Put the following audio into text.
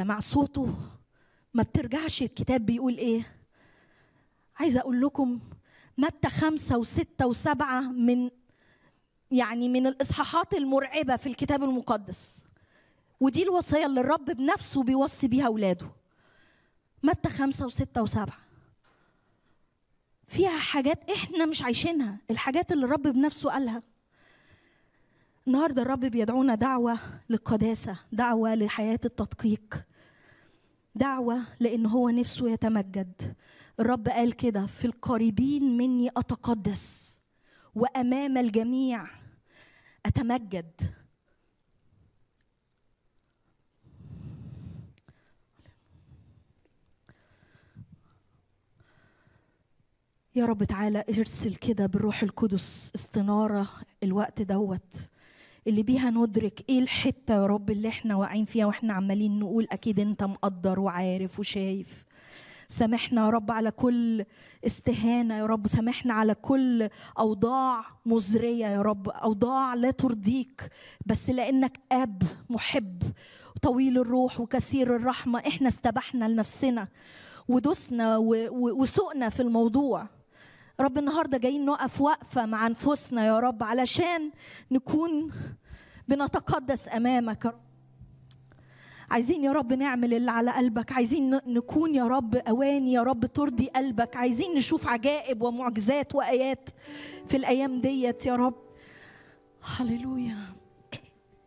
سمع صوته ما بترجعش الكتاب بيقول ايه عايزه اقول لكم متى خمسة وستة وسبعة من يعني من الإصحاحات المرعبة في الكتاب المقدس ودي الوصية اللي الرب بنفسه بيوصي بيها أولاده متى خمسة وستة وسبعة فيها حاجات احنا مش عايشينها الحاجات اللي الرب بنفسه قالها النهارده الرب بيدعونا دعوة للقداسة دعوة لحياة التدقيق دعوة لأن هو نفسه يتمجد الرب قال كده في القريبين مني أتقدس وأمام الجميع أتمجد يا رب تعالى ارسل كده بالروح القدس استنارة الوقت دوت اللي بيها ندرك ايه الحته يا رب اللي احنا واقعين فيها واحنا عمالين نقول اكيد انت مقدر وعارف وشايف سامحنا يا رب على كل استهانه يا رب سامحنا على كل اوضاع مزريه يا رب اوضاع لا ترضيك بس لانك اب محب طويل الروح وكثير الرحمه احنا استبحنا لنفسنا ودسنا وسقنا في الموضوع رب النهارده جايين نقف وقفه مع انفسنا يا رب علشان نكون بنتقدس امامك يا رب عايزين يا رب نعمل اللي على قلبك عايزين نكون يا رب اواني يا رب ترضي قلبك عايزين نشوف عجائب ومعجزات وايات في الايام ديت يا رب هللويا